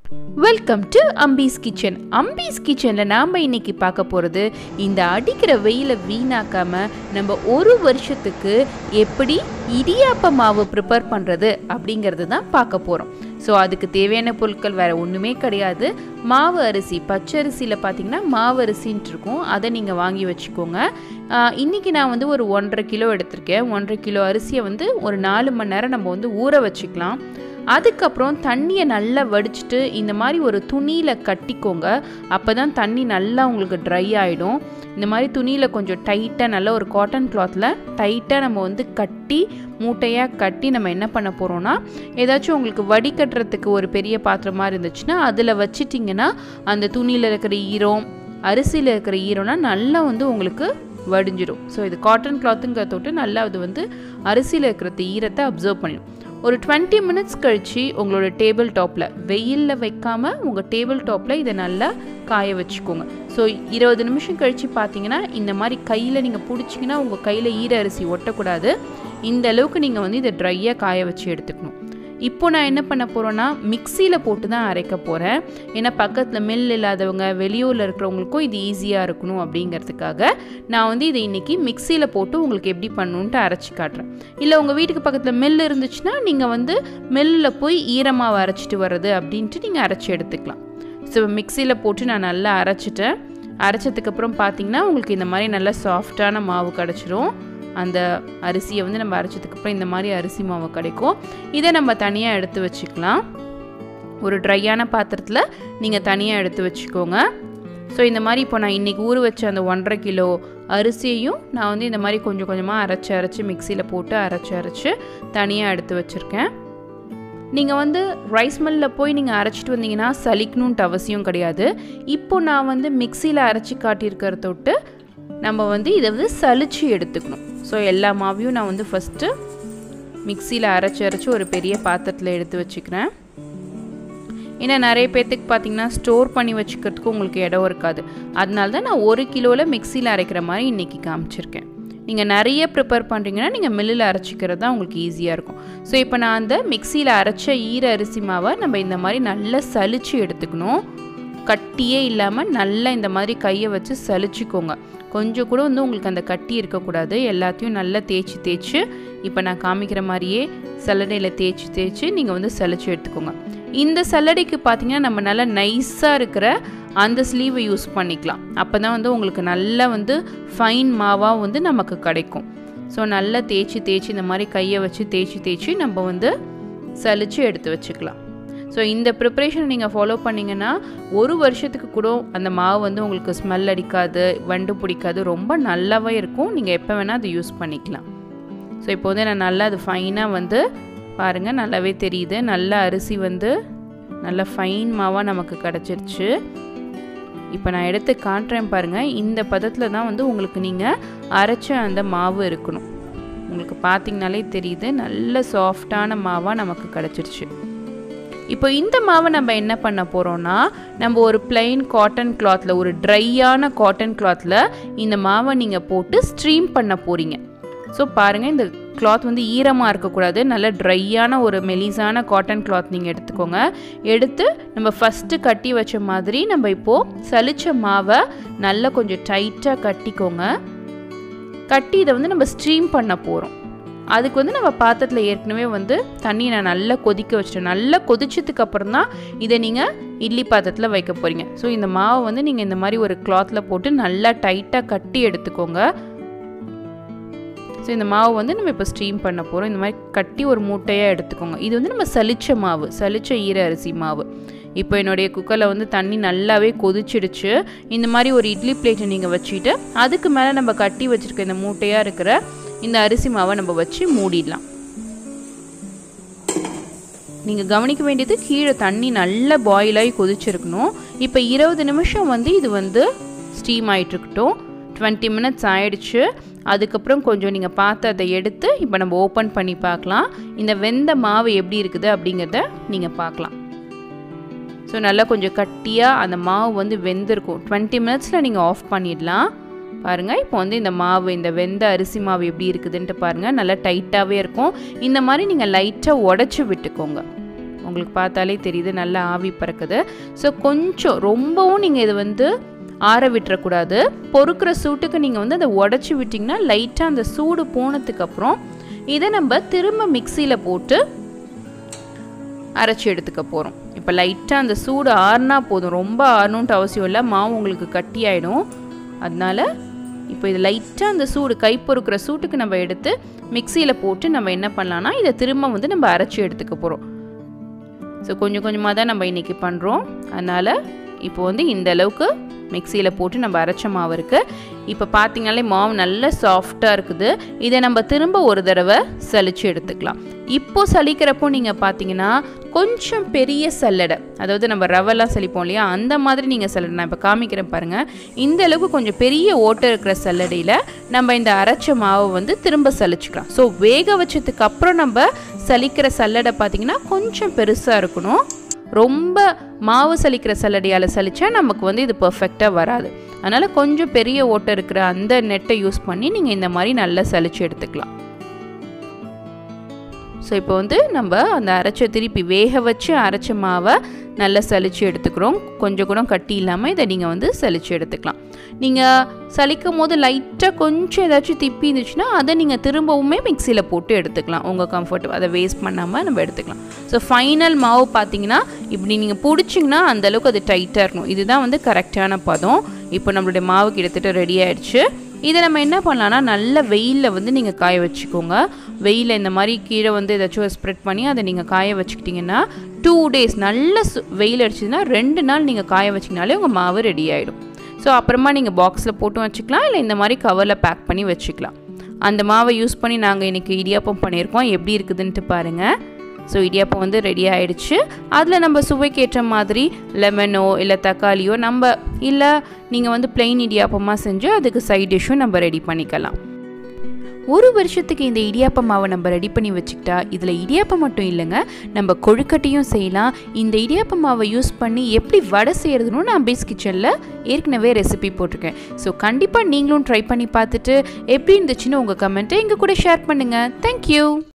welcome to Ambi's kitchen அம்பீஸ் கிச்சனில் நாம் இன்னைக்கு பார்க்க போகிறது இந்த அடிக்கிற வெயிலை வீணாக்காம நம்ம ஒரு வருஷத்துக்கு எப்படி இடியாப்ப மாவு ப்ரிப்பேர் பண்ணுறது அப்படிங்கிறது தான் பார்க்க போகிறோம் ஸோ அதுக்கு தேவையான பொருட்கள் வேறு ஒன்றுமே கிடையாது மாவு அரிசி பச்சரிசியில் பார்த்தீங்கன்னா மாவு அரிசின்ட்டு இருக்கும் அதை நீங்கள் வாங்கி வச்சுக்கோங்க ஆஹ் இன்னைக்கு நான் வந்து ஒரு ஒன்றரை கிலோ எடுத்திருக்கேன் ஒன்றரை கிலோ அரிசியை வந்து ஒரு நாலு மணி நேரம் நம்ம வந்து ஊற வச்சுக்கலாம் அதுக்கப்புறம் தண்ணியை நல்லா வடிச்சிட்டு இந்த மாதிரி ஒரு துணியில் கட்டிக்கோங்க அப்போ தான் தண்ணி நல்லா உங்களுக்கு ட்ரை ஆகிடும் இந்த மாதிரி துணியில் கொஞ்சம் டைட்டாக நல்ல ஒரு காட்டன் கிளாத்தில் டைட்டாக நம்ம வந்து கட்டி மூட்டையாக கட்டி நம்ம என்ன பண்ண போகிறோம்னா ஏதாச்சும் உங்களுக்கு வடிகட்டுறதுக்கு ஒரு பெரிய பாத்திரம் மாதிரி இருந்துச்சுன்னா அதில் வச்சிட்டிங்கன்னா அந்த துணியில் இருக்கிற ஈரம் அரிசியில் இருக்கிற ஈரம்னா நல்லா வந்து உங்களுக்கு வடிஞ்சிடும் ஸோ இது காட்டன் கிளாத்துங்கிறத தொட்டு நல்லா அது வந்து அரிசியில் இருக்கிற ஈரத்தை அப்சர்வ் பண்ணிடும் ஒரு டுவெண்ட்டி மினிட்ஸ் கழித்து உங்களோட டேபிள் டாப்பில் வெயிலில் வைக்காமல் உங்கள் டேபிள் டாப்பில் இதை நல்லா காய வச்சுக்கோங்க ஸோ இருபது நிமிஷம் கழித்து பார்த்தீங்கன்னா இந்த மாதிரி கையில் நீங்கள் பிடிச்சிங்கன்னா உங்கள் கையில் ஈர அரிசி ஒட்டக்கூடாது இந்த அளவுக்கு நீங்கள் வந்து இதை ட்ரையாக காய வச்சு எடுத்துக்கணும் இப்போ நான் என்ன பண்ண போகிறேன்னா மிக்சியில் போட்டு தான் அரைக்க போகிறேன் ஏன்னா பக்கத்தில் மில் இல்லாதவங்க வெளியூரில் இருக்கிறவங்களுக்கும் இது ஈஸியாக இருக்கணும் அப்படிங்கிறதுக்காக நான் வந்து இதை இன்றைக்கி மிக்சியில் போட்டு உங்களுக்கு எப்படி பண்ணணுன்ட்டு அரைச்சி காட்டுறேன் இல்லை உங்கள் வீட்டுக்கு பக்கத்தில் மில் இருந்துச்சுன்னா நீங்கள் வந்து மில்லில் போய் ஈரமாவை அரைச்சிட்டு வர்றது அப்படின்ட்டு நீங்கள் அரைச்சி எடுத்துக்கலாம் ஸோ மிக்சியில் போட்டு நான் நல்லா அரைச்சிட்டேன் அரைச்சதுக்கப்புறம் பார்த்தீங்கன்னா உங்களுக்கு இந்த மாதிரி நல்லா சாஃப்டான மாவு கிடச்சிரும் அந்த அரிசியை வந்து நம்ம அரைச்சதுக்கப்புறம் இந்த மாதிரி அரிசி மாவு கிடைக்கும் இதை நம்ம தனியாக எடுத்து வச்சுக்கலாம் ஒரு ட்ரையான பாத்திரத்தில் நீங்கள் தனியாக எடுத்து வச்சுக்கோங்க ஸோ இந்த மாதிரி இப்போ நான் இன்றைக்கி ஊற வச்ச அந்த ஒன்றரை கிலோ அரிசியையும் நான் வந்து இந்த மாதிரி கொஞ்சம் கொஞ்சமாக அரைச்சி அரைச்சி மிக்சியில் போட்டு அரைச்சி அரைச்சி தனியாக எடுத்து வச்சுருக்கேன் நீங்கள் வந்து ரைஸ் மில்லில் போய் நீங்கள் அரைச்சிட்டு வந்தீங்கன்னா சலிக்கணுன்ட்டு அவசியம் கிடையாது இப்போ நான் வந்து மிக்சியில் அரைச்சி காட்டியிருக்கிற தொட்டு நம்ம வந்து இதை வந்து சலிச்சு எடுத்துக்கணும் ஸோ எல்லா மாவையும் நான் வந்து ஃபஸ்ட்டு மிக்சியில் அரைச்சி அரைச்சி ஒரு பெரிய பாத்திரத்தில் எடுத்து வச்சுக்கிறேன் ஏன்னா நிறைய பேர்த்துக்கு பார்த்தீங்கன்னா ஸ்டோர் பண்ணி வச்சுக்கிறதுக்கு உங்களுக்கு இடம் இருக்காது அதனால தான் நான் ஒரு கிலோவில் மிக்சியில் அரைக்கிற மாதிரி இன்றைக்கி காமிச்சிருக்கேன் நீங்கள் நிறைய ப்ரிப்பேர் பண்ணுறீங்கன்னா நீங்கள் மில்லில் அரைச்சிக்கிறது தான் உங்களுக்கு ஈஸியாக இருக்கும் ஸோ இப்போ நான் அந்த மிக்சியில் அரைச்ச ஈர அரிசி மாவை நம்ம இந்த மாதிரி நல்லா சலிச்சு எடுத்துக்கணும் கட்டியே இல்லாமல் நல்லா இந்த மாதிரி கையை வச்சு சலிச்சுக்கோங்க கொஞ்சம் கூட வந்து உங்களுக்கு அந்த கட்டி இருக்கக்கூடாது எல்லாத்தையும் நல்லா தேய்ச்சி தேய்ச்சி இப்போ நான் காமிக்கிற மாதிரியே சல்லடையில் தேய்ச்சி தேய்ச்சி நீங்கள் வந்து சலிச்சு எடுத்துக்கோங்க இந்த சல்லடைக்கு பார்த்தீங்கன்னா நம்ம நல்லா நைஸாக இருக்கிற அந்த ஸ்லீவை யூஸ் பண்ணிக்கலாம் அப்போ தான் வந்து உங்களுக்கு நல்லா வந்து ஃபைன் மாவாக வந்து நமக்கு கிடைக்கும் ஸோ நல்லா தேய்ச்சி தேய்ச்சி இந்த மாதிரி கையை வச்சு தேய்ச்சி தேய்ச்சி நம்ம வந்து சலிச்சு எடுத்து வச்சுக்கலாம் ஸோ இந்த ப்ரிப்ரேஷன் நீங்கள் ஃபாலோ பண்ணிங்கன்னா ஒரு வருஷத்துக்கு கூட அந்த மாவு வந்து உங்களுக்கு ஸ்மெல் அடிக்காது வண்டு பிடிக்காது ரொம்ப நல்லாவே இருக்கும் நீங்கள் எப்போ வேணால் அதை யூஸ் பண்ணிக்கலாம் ஸோ இப்போ வந்து நான் நல்லா அது ஃபைனாக வந்து பாருங்கள் நல்லாவே தெரியுது நல்ல அரிசி வந்து நல்ல ஃபைன் மாவாக நமக்கு கிடச்சிருச்சு இப்போ நான் எடுத்து காட்டுறேன் பாருங்கள் இந்த பதத்தில் தான் வந்து உங்களுக்கு நீங்கள் அரைச்ச அந்த மாவு இருக்கணும் உங்களுக்கு பார்த்தீங்கனாலே தெரியுது நல்ல சாஃப்டான மாவாக நமக்கு கிடச்சிருச்சு இப்போ இந்த மாவை நம்ம என்ன பண்ண போகிறோம்னா நம்ம ஒரு பிளெயின் காட்டன் கிளாத்தில் ஒரு ட்ரையான காட்டன் கிளாத்தில் இந்த மாவை நீங்கள் போட்டு ஸ்ட்ரீம் பண்ண போகிறீங்க ஸோ பாருங்கள் இந்த கிளாத் வந்து ஈரமாக இருக்கக்கூடாது நல்ல ட்ரையான ஒரு மெலிசான காட்டன் கிளாத் நீங்கள் எடுத்துக்கோங்க எடுத்து நம்ம ஃபஸ்ட்டு கட்டி வச்ச மாதிரி நம்ம இப்போது சலிச்ச மாவை நல்லா கொஞ்சம் டைட்டாக கட்டிக்கோங்க கட்டி இதை வந்து நம்ம ஸ்ட்ரீம் பண்ண போகிறோம் அதுக்கு வந்து நம்ம பாத்திரத்தில் ஏற்கனவே வந்து தண்ணி நான் நல்லா கொதிக்க வச்சிட்டேன் நல்லா கொதிச்சதுக்கு அப்புறம் தான் இதை நீங்கள் இட்லி பாத்திரத்தில் வைக்க போகிறீங்க ஸோ இந்த மாவை வந்து நீங்கள் இந்த மாதிரி ஒரு கிளாத்தில் போட்டு நல்லா டைட்டாக கட்டி எடுத்துக்கோங்க ஸோ இந்த மாவு வந்து நம்ம இப்போ ஸ்டீம் பண்ண போகிறோம் இந்த மாதிரி கட்டி ஒரு மூட்டையாக எடுத்துக்கோங்க இது வந்து நம்ம சலிச்ச மாவு சலிச்ச ஈர அரிசி மாவு இப்போ என்னுடைய குக்கரில் வந்து தண்ணி நல்லாவே கொதிச்சிடுச்சு இந்த மாதிரி ஒரு இட்லி பிளேட்டை நீங்கள் வச்சுட்டு அதுக்கு மேலே நம்ம கட்டி வச்சுருக்க இந்த மூட்டையாக இருக்கிற இந்த அரிசி மாவை நம்ம வச்சு மூடிடலாம் நீங்கள் கவனிக்க வேண்டியது கீழே தண்ணி நல்லா பாயிலாகி கொதிச்சிருக்கணும் இப்போ இருபது நிமிஷம் வந்து இது வந்து ஸ்டீம் ஆகிட்டுருக்கட்டும் டுவெண்ட்டி மினிட்ஸ் ஆயிடுச்சு அதுக்கப்புறம் கொஞ்சம் நீங்கள் பார்த்து அதை எடுத்து இப்போ நம்ம ஓப்பன் பண்ணி பார்க்கலாம் இந்த வெந்த மாவு எப்படி இருக்குது அப்படிங்கிறத நீங்கள் பார்க்கலாம் ஸோ நல்லா கொஞ்சம் கட்டியாக அந்த மாவு வந்து வெந்திருக்கும் டுவெண்ட்டி மினிட்ஸில் நீங்கள் ஆஃப் பண்ணிடலாம் பாருங்கள் இப்போ வந்து இந்த மாவு இந்த வெந்த அரிசி மாவு எப்படி இருக்குதுன்ட்டு பாருங்கள் நல்லா டைட்டாகவே இருக்கும் இந்த மாதிரி நீங்கள் லைட்டாக உடச்சி விட்டுக்கோங்க உங்களுக்கு பார்த்தாலே தெரியுது நல்லா ஆவி பறக்குது ஸோ கொஞ்சம் ரொம்பவும் நீங்கள் இதை வந்து ஆற விட்டுறக்கூடாது பொறுக்கிற சூட்டுக்கு நீங்கள் வந்து அதை உடச்சி விட்டிங்கன்னா லைட்டாக அந்த சூடு போனதுக்கப்புறம் இதை நம்ம திரும்ப மிக்சியில் போட்டு அரைச்சி எடுத்துக்க போகிறோம் இப்போ லைட்டாக அந்த சூடு ஆறுனா போதும் ரொம்ப ஆறணுன்ட்டு அவசியம் இல்லை மாவு உங்களுக்கு கட்டி ஆகிடும் அதனால இப்போ இது லைட்டாக அந்த சூடு கை பொறுக்கிற சூட்டுக்கு நம்ம எடுத்து மிக்சியில் போட்டு நம்ம என்ன பண்ணலான்னா இதை திரும்ப வந்து நம்ம அரைச்சி எடுத்துக்க போகிறோம் ஸோ கொஞ்சம் கொஞ்சமாக தான் நம்ம இன்றைக்கி பண்ணுறோம் அதனால் இப்போ வந்து இந்த அளவுக்கு மிக்சியில் போட்டு நம்ம அரைச்ச மாவு இருக்குது இப்போ பார்த்தீங்கனாலே மாவு நல்ல சாஃப்டாக இருக்குது இதை நம்ம திரும்ப ஒரு தடவை சலிச்சு எடுத்துக்கலாம் இப்போ சலிக்கிறப்போ நீங்கள் பார்த்தீங்கன்னா கொஞ்சம் பெரிய சல்லடை அதாவது நம்ம ரவெல்லாம் சலிப்போம் இல்லையா அந்த மாதிரி நீங்கள் சல்லடை நான் இப்போ காமிக்கிறேன் பாருங்கள் இந்த அளவுக்கு கொஞ்சம் பெரிய ஓட்டை இருக்கிற சல்லடையில் நம்ம இந்த அரைச்ச மாவை வந்து திரும்ப சலிச்சுக்கலாம் ஸோ வேக வச்சதுக்கு அப்புறம் நம்ம சலிக்கிற சல்லடை பார்த்தீங்கன்னா கொஞ்சம் பெருசாக இருக்கணும் ரொம்ப மாவு சலிக்கிற சல்லடையால் சலிச்சா நமக்கு வந்து இது பர்ஃபெக்டாக வராது அதனால் கொஞ்சம் பெரிய ஓட்டை இருக்கிற அந்த நெட்டை யூஸ் பண்ணி நீங்கள் இந்த மாதிரி நல்லா சலிச்சு எடுத்துக்கலாம் ஸோ இப்போ வந்து நம்ம அந்த அரைச்ச திருப்பி வேக வச்சு அரைச்ச மாவை நல்லா சலிச்சு எடுத்துக்கிறோம் கொஞ்சம் கூட கட்டி இல்லாமல் இதை நீங்கள் வந்து சலிச்சு எடுத்துக்கலாம் நீங்கள் சலிக்கும் போது லைட்டாக கொஞ்சம் ஏதாச்சும் திப்பி இருந்துச்சுன்னா அதை நீங்கள் திரும்பவுமே மிக்சியில் போட்டு எடுத்துக்கலாம் உங்கள் கம்ஃபர்ட் அதை வேஸ்ட் பண்ணாமல் நம்ம எடுத்துக்கலாம் ஸோ ஃபைனல் மாவு பார்த்தீங்கன்னா இப்படி நீங்கள் பிடிச்சிங்கன்னா அந்தளவுக்கு அது டைட்டாக இருக்கணும் இதுதான் வந்து கரெக்டான பதம் இப்போ நம்மளுடைய மாவு கிட்டத்தட்ட ரெடி ஆயிடுச்சு இதை நம்ம என்ன பண்ணலாம்னா நல்ல வெயிலில் வந்து நீங்கள் காய வச்சுக்கோங்க வெயிலில் இந்த மாதிரி கீழே வந்து ஏதாச்சும் ஸ்ப்ரெட் பண்ணி அதை நீங்கள் காய வச்சுக்கிட்டிங்கன்னா டூ டேஸ் நல்ல வெயில் அடிச்சதுன்னா ரெண்டு நாள் நீங்கள் காய வச்சிங்கனாலே உங்கள் மாவு ரெடி ஆகிடும் ஸோ அப்புறமா நீங்கள் பாக்ஸில் போட்டும் வச்சுக்கலாம் இல்லை இந்த மாதிரி கவரில் பேக் பண்ணி வச்சுக்கலாம் அந்த மாவை யூஸ் பண்ணி நாங்கள் இன்றைக்கி இடியாப்பம் பண்ணியிருக்கோம் எப்படி இருக்குதுன்ட்டு பாருங்கள் ஸோ இடியாப்பம் வந்து ரெடி ஆகிடுச்சு அதில் நம்ம சுவைக்கேற்ற மாதிரி லெமனோ இல்லை தக்காளியோ நம்ம இல்லை நீங்கள் வந்து பிளெயின் இடியாப்பமாக செஞ்சு அதுக்கு சைட் டிஷ்ஷும் நம்ம ரெடி பண்ணிக்கலாம் ஒரு வருஷத்துக்கு இந்த இடியாப்ப மாவை நம்ம ரெடி பண்ணி வச்சுக்கிட்டா இதில் இடியாப்பம் மட்டும் இல்லைங்க நம்ம கொழுக்கட்டையும் செய்யலாம் இந்த இடியாப்ப மாவை யூஸ் பண்ணி எப்படி வடை செய்கிறதுன்னு நான் பேஸ் கிச்சனில் ஏற்கனவே ரெசிபி போட்டிருக்கேன் ஸோ கண்டிப்பாக நீங்களும் ட்ரை பண்ணி பார்த்துட்டு எப்படி இருந்துச்சுன்னு உங்கள் கமெண்ட்டை எங்கள் கூட ஷேர் பண்ணுங்கள் தேங்க்யூ